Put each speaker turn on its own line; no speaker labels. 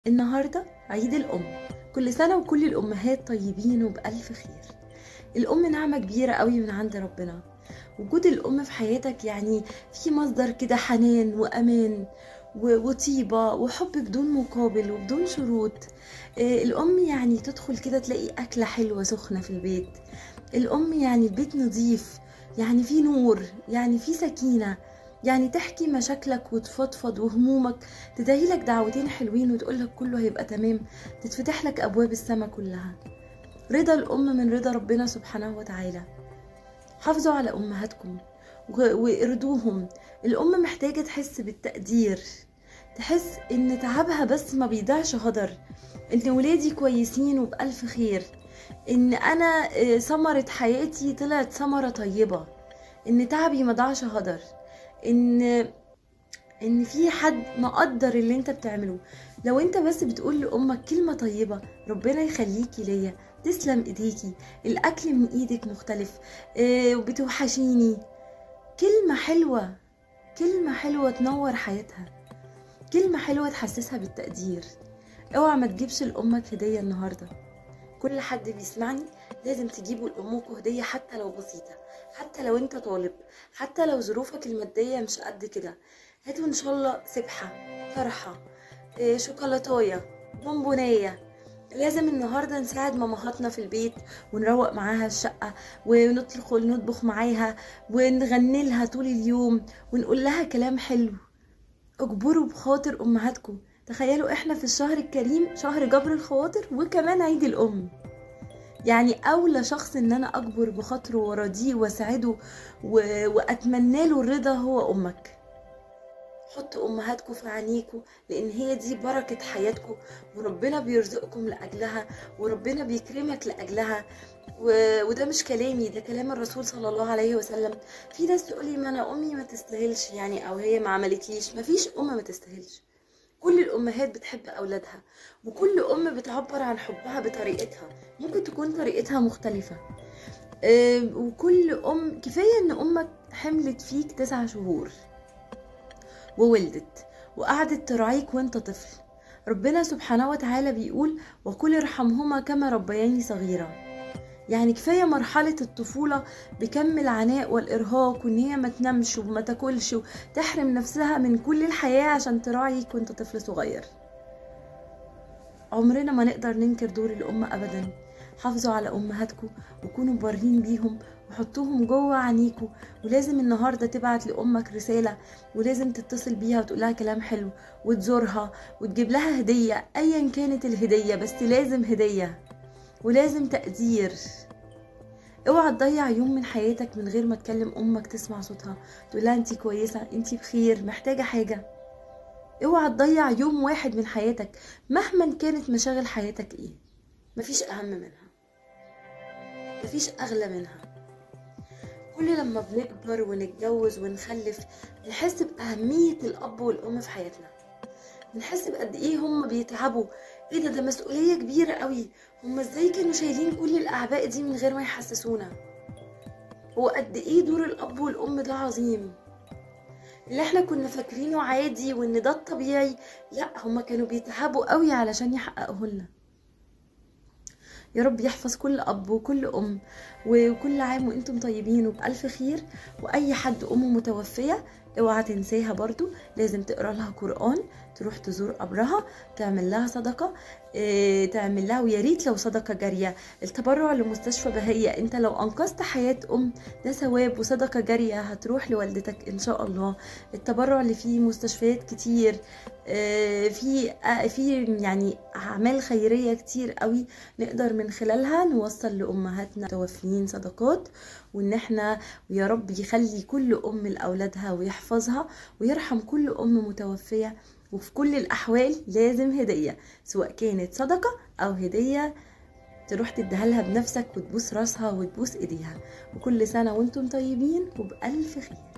النهاردة عيد الأم كل سنة وكل الأمهات طيبين وبألف خير الأم نعمة كبيرة قوي من عند ربنا وجود الأم في حياتك يعني في مصدر كده حنان وأمان و- وطيبة وحب بدون مقابل وبدون شروط آه، الأم يعني تدخل كده تلاقي أكلة حلوة سخنة في البيت الأم يعني البيت نظيف يعني في نور يعني في سكينة يعني تحكي مشاكلك وتفضفض وهمومك تدعي لك دعوتين حلوين وتقول لك كله هيبقى تمام تتفتح لك ابواب السماء كلها رضا الام من رضا ربنا سبحانه وتعالى حافظوا على امهاتكم و- وارضوهم الام محتاجه تحس بالتقدير تحس ان تعبها بس ما بيضيعش هدر ان ولادي كويسين وبألف خير ان انا آه، ثمرة حياتي طلعت ثمرة طيبة ان تعبي ما ضاعش هدر ان ان في حد مقدر اللي انت بتعمله لو انت بس بتقول لامك كلمه طيبه ربنا يخليكي ليا تسلم ايديكي الاكل من ايدك مختلف اه بتوحشيني كلمه حلوه كلمه حلوه تنور حياتها كلمه حلوه تحسسها بالتقدير اوعى ما تجيبش لامك هديه النهارده كل حد بيسمعني لازم تجيبوا لامكم هديه حتى لو بسيطه حتى لو انت طالب حتى لو ظروفك الماديه مش قد كده هاتوا ان شاء الله سبحه فرحه إيه، شوكولاتايه بونبونيه لازم النهارده نساعد مامهاتنا في البيت ونروق معاها الشقه وندخل نطبخ معاها ونغني لها طول اليوم ونقول لها كلام حلو اجبروا بخاطر امهاتكم تخيلوا احنا في الشهر الكريم شهر جبر الخواطر وكمان عيد الام يعني اولى شخص ان انا اجبر بخاطره وارضيه واسعده و... واتمنى له الرضا هو امك حطوا امهاتكم في عينيكم لان هي دي بركه حياتكم وربنا بيرزقكم لاجلها وربنا بيكرمك لاجلها و... وده مش كلامي ده كلام الرسول صلى الله عليه وسلم في ناس تقولي ما انا امي ما تستاهلش يعني او هي ما عملتليش ما فيش ام ما تستاهلش كل الامهات بتحب اولادها وكل ام بتعبر عن حبها بطريقتها ممكن تكون طريقتها مختلفه آه، وكل ام كفايه ان امك حملت فيك تسع شهور وولدت وقعدت تراعيك وانت طفل ربنا سبحانه وتعالى بيقول وقل ارحمهما كما ربياني صغيرا يعني كفاية مرحلة الطفولة بكم العناء والإرهاق وإن هي ما تنامش وما تاكلش وتحرم نفسها من كل الحياة عشان تراعيك وانت طفل صغير عمرنا ما نقدر ننكر دور الأم أبدا حافظوا على أمهاتكم وكونوا بارين بيهم وحطوهم جوه عينيكوا ولازم النهارده تبعت لأمك رسالة ولازم تتصل بيها وتقولها كلام حلو وتزورها وتجيب لها هدية أيا كانت الهدية بس لازم هدية ولازم تقدير اوعى تضيع يوم من حياتك من غير ما تكلم امك تسمع صوتها تقول لها انتي كويسه انتي بخير محتاجه حاجه اوعى تضيع يوم واحد من حياتك مهما كانت مشاغل حياتك ايه مفيش اهم منها مفيش اغلى منها كل لما بنكبر ونتجوز ونخلف بنحس بأهمية الأب والأم في حياتنا بنحس بقد إيه هم بيتعبوا إيه ده ده مسؤولية كبيرة قوي هم إزاي كانوا شايلين كل الأعباء دي من غير ما يحسسونا هو قد إيه دور الأب والأم ده عظيم اللي احنا كنا فاكرينه عادي وان ده الطبيعي لا هما كانوا بيتعبوا قوي علشان يحققوه لنا يا رب يحفظ كل اب وكل ام وكل عام وانتم طيبين وبألف خير واي حد امه متوفيه اوعى تنساها برضو لازم تقرا لها قران تروح تزور قبرها تعمل لها صدقه إيه تعمل لها ويا ريت لو صدقه جاريه التبرع لمستشفى بهيه انت لو انقذت حياه ام ده ثواب وصدقه جاريه هتروح لوالدتك ان شاء الله التبرع اللي فيه مستشفيات كتير آه، في آه، في يعني اعمال خيريه كتير قوي نقدر من خلالها نوصل لامهاتنا توفيين صدقات وان احنا ويا رب يخلي كل ام لاولادها ويحفظها ويرحم كل ام متوفيه وفي كل الاحوال لازم هديه سواء كانت صدقه او هديه تروح تديها لها بنفسك وتبوس راسها وتبوس ايديها وكل سنه وانتم طيبين وبالف خير